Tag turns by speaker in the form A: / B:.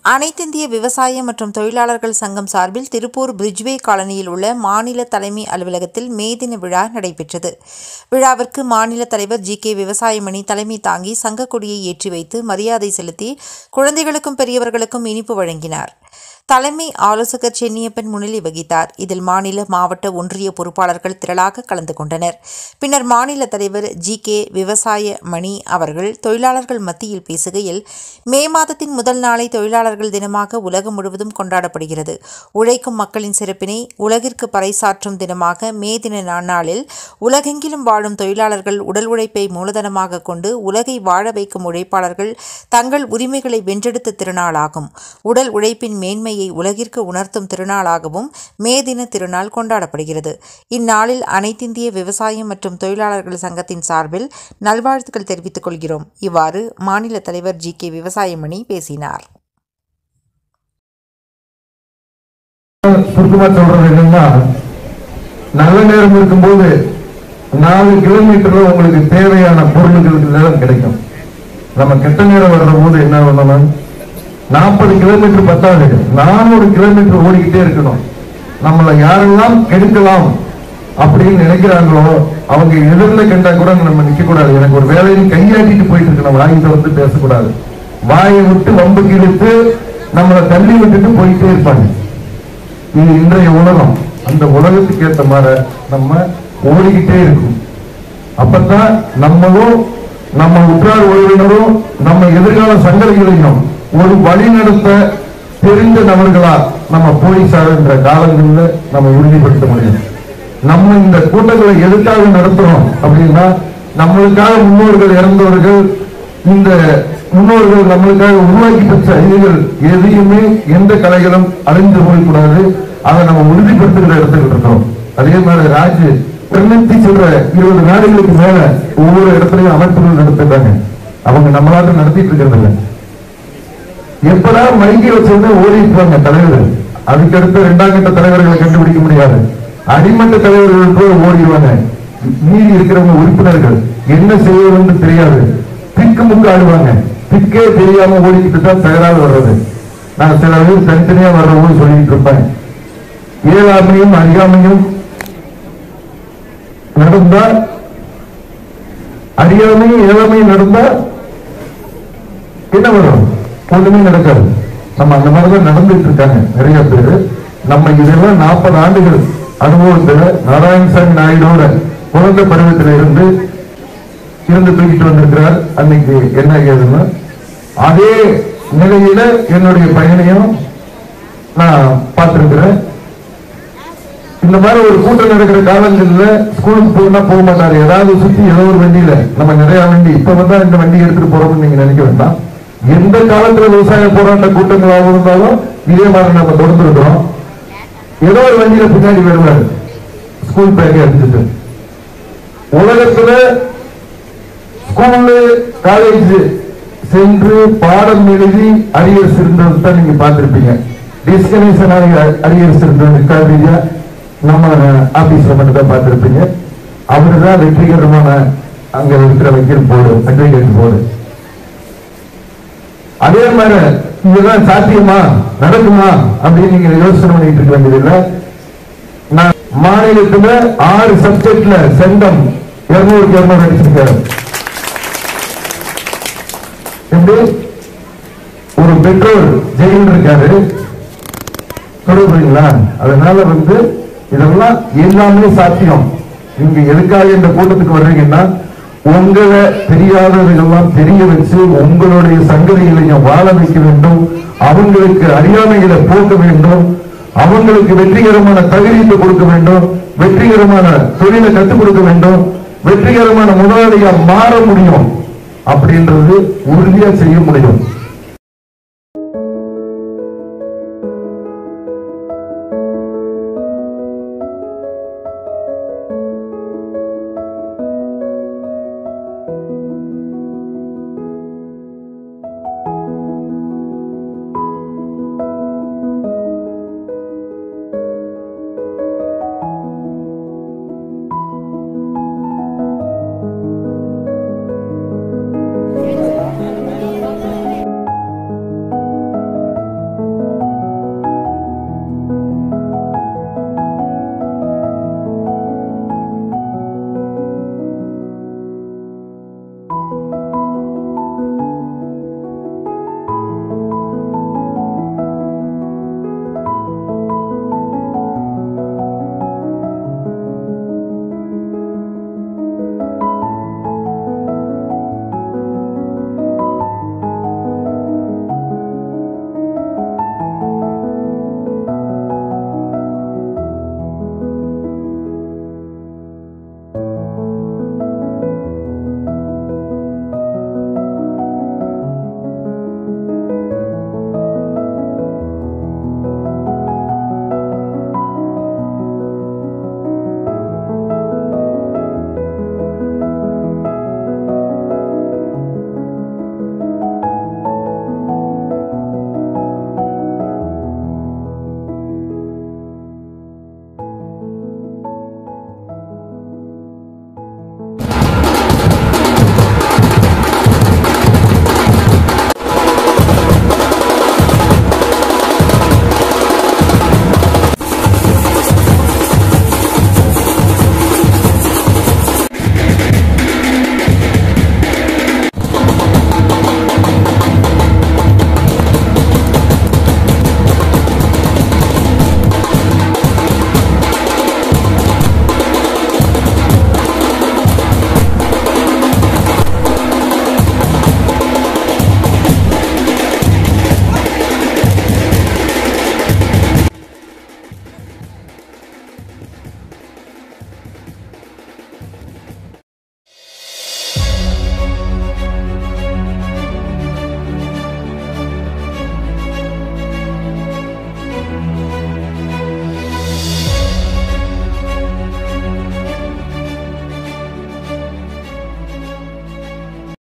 A: அனைத்திந்திய விவசாய மற்றும் தொழிலாளர்கள் சங்கம் சார்பில் திருப்பூர் பிரிட்ஜ்வே காலனியில் உள்ள மாநில தலைமை அலுவலகத்தில் மே தின விழா நடைபெற்றது விழாவிற்கு மாநில தலைவர் ஜி கே விவசாயமணி தலைமை தாங்கி சங்க கொடியை ஏற்றி வைத்து மரியாதை செலுத்தி குழந்தைகளுக்கும் பெரியவர்களுக்கும் இனிப்பு வழங்கினார் தலைமை ஆலோசகர் சென்னியப்பன் முன்னிலை வகித்தார் இதில் மாநில மாவட்ட ஒன்றிய பொறுப்பாளர்கள் திரளாக கலந்து கொண்டனர் பின்னர் மாநில தலைவர் ஜி கே விவசாய மணி அவர்கள் தொழிலாளர்கள் மத்தியில் பேசுகையில் மே மாதத்தின் முதல் நாளை தொழிலாளர்கள் தினமாக உலகம் முழுவதும் கொண்டாடப்படுகிறது உழைக்கும் மக்களின் சிறப்பினை உலகிற்கு பறைசாற்றும் தினமாக மே தின நன்னாளில் உலகெங்கிலும் வாழும் தொழிலாளர்கள் உடல் உழைப்பை மூலதனமாக கொண்டு உலகை வாழ வைக்கும் உழைப்பாளர்கள் தங்கள் உரிமைகளை வென்றெடுத்த திருநாளாகும் உடல் உழைப்பின் மேன்மையை உலகிற்கு உணர்த்தும் திருநாளாகவும் மே தின திருநாள் கொண்டாடப்படுகிறது இந்நாளில் அனைத்திந்திய விவசாயம் மற்றும் தொழிலாளர்கள் சங்கத்தின் சார்பில் நல்வாழ்த்துக்கள் தெரிவித்துக் கொள்கிறோம் இவ்வாறு மாநில தலைவர் ஜி கே விவசாயமணி பேசினார்
B: சுருக்கமா சொல்றது என்னன்னா நல்ல நேரம் இருக்கும்போது நாலு கிலோமீட்டர்ல உங்களுக்கு தேவையான பொருள்கள் எல்லாம் கிடைக்கும் நம்ம கெட்ட நேரம் வர்ற போது என்ன பண்ணணும் நாற்பது கிலோமீட்டர் பத்தாது நானூறு கிலோமீட்டர் ஓடிக்கிட்டே இருக்கணும் நம்மளை யாரெல்லாம் கெடுக்கலாம் அப்படின்னு நினைக்கிறாங்களோ அவங்க எதிரில் கண்டா கூட நம்ம நிக்க கூடாது எனக்கு ஒரு வேலையை கையாட்டிட்டு போயிட்டு இருக்கணும் வாய் வந்து பேசக்கூடாது வாயை விட்டு வம்புக்கு இழுத்து நம்மளை தள்ளி விட்டுட்டு போயிட்டே இருப்பாங்க இது இன்றைய உலகம் அந்த உலகத்துக்கு ஏத்த மாதிரி நம்ம ஓடிக்கிட்டே இருக்கும் அப்பதான் நம்மளும் நம்ம உற்றார் உறவினரும் நம்ம எதிர்கால சங்கதிகளையும் ஒரு வழி நடத்த தெரிந்த நபர்களா நம்ம போலீசார் என்ற காலங்களில் நம்ம உறுதிப்படுத்த முடியும் நம்ம இந்த கூட்டங்களை எதுக்காக நடத்துறோம் அப்படின்னா நம்மளுக்காக முன்னோர்கள் இறந்தவர்கள் இந்த முன்னோர்கள் நம்மளுக்காக உருவாக்கி பெற்ற அறிவுகள் எதையுமே எந்த கலைகளும் அழிந்து போய்க்கூடாது அதை நம்ம உறுதிப்படுத்துகிற இடத்துல இருக்கிறோம் அதே மாதிரி ராஜு இருநூத்தி சொல்ற இருபது நாடுகளுக்கு மேல ஒவ்வொரு இடத்துலயும் அமைப்புகள் நடத்துறாங்க அவங்க நம்மளால நடத்திட்டு இருக்கிறது இல்லை எப்படா மைக்கை வச்சிருந்தா ஓடி இருப்பாங்க தலைவர்கள் அதுக்கு அடுத்த இரண்டாம் கட்ட தலைவர்களை கண்டுபிடிக்க முடியாது அடிமட்ட தலைவர்கள் போய் ஓடிடுவாங்க மீதி இருக்கிறவங்க உறுப்பினர்கள் என்ன செய்வதுன்னு தெரியாது திக்கு முக்கு ஆடுவாங்க திக்கே தெரியாம ஓடிக்கிட்டு தான் தகராறு வர்றது நான் சில பேர் தனித்தனியா வர்றவங்க சொல்லிட்டு இருப்பேன் இயலாமையும் அறியாமையும் நடந்தா அறியாமையும் இயலாமையும் நடந்தா என்ன வரும் ஒண்ணுமே நடக்காது நம்ம அந்த மாதிரிதான் நடந்துட்டு இருக்காங்க நிறைய பேர் நம்ம இதெல்லாம் நாற்பது ஆண்டுகள் அனுபவத்துல நாராயணசாமி நாயுடோட குழந்தை பருவத்தில இருந்து இருந்து தூக்கிட்டு வந்திருக்கிறார் அன்னைக்கு என்ன ஏதுன்னு அதே நிலையில என்னுடைய பயனையும் நான் பார்த்திருக்கிறேன் இந்த மாதிரி ஒரு கூட்டம் நடக்கிற காலங்கள்ல ஸ்கூலுக்கு போனா போக மாட்டாரு ஏதாவது சுத்தி ஏதோ ஒரு வண்டியில நம்ம நிறைய வண்டி இப்ப வந்தா இந்த வண்டி எடுத்துட்டு போறோம்னு நீங்க நினைக்க வேண்டாம் எந்த காலத்துல விவசாய போராட்ட கூட்டங்களாக இருந்தாலும் இதே மாதிரி நம்ம தொடர்ந்து இருக்கிறோம் ஏதோ ஒரு வண்டியில பின்னாடி வருவாரு ஸ்கூல் பேக்கை எடுத்துட்டு உலகத்துல ஸ்கூலு காலேஜ் சென்று பாடம் எழுதி அரியர்ஸ் இருந்தது தான் நீங்க பார்த்திருப்பீங்க டிஸ்கனேஷன் அரியர்ஸ் இருந்தது கல்வியா நம்ம ஆபீஸ்ல மட்டும் தான் பார்த்திருப்பீங்க அவரு தான் வெற்றிகரமான அங்க இருக்கிற வக்கீல் போர்டு அட்வொகேட் போர்டு அதே மாதிரி இதெல்லாம் சாத்தியமா நடக்குமா அப்படின்னு நீங்க யோசனை பண்ணிட்டு இருக்க வேண்டியதில்லை நான் மாநிலத்துல ஆறு சப்ஜெக்ட்ல செண்டம் இருநூறுக்கு இருநூறு அடிச்சிருக்காரு எப்படி ஒரு பெற்றோர் ஜெயில் இருக்காரு சொல்றீங்களா அதனால வந்து இதெல்லாம் எல்லாமே சாத்தியம் நீங்க எதுக்காக இந்த கூட்டத்துக்கு வர்றீங்கன்னா உங்களை தெரியாதவர்களெல்லாம் தெரிய வச்சு உங்களுடைய சங்கதிகளையும் வாழ வைக்க வேண்டும் அவங்களுக்கு அறியாமைகளை போக்க வேண்டும் அவங்களுக்கு வெற்றிகரமான தகுதியை கொடுக்க வேண்டும் வெற்றிகரமான தொழிலை கற்றுக் கொடுக்க வேண்டும் வெற்றிகரமான முதலாளியா மாற முடியும் அப்படின்றது உறுதியா செய்ய முடியும்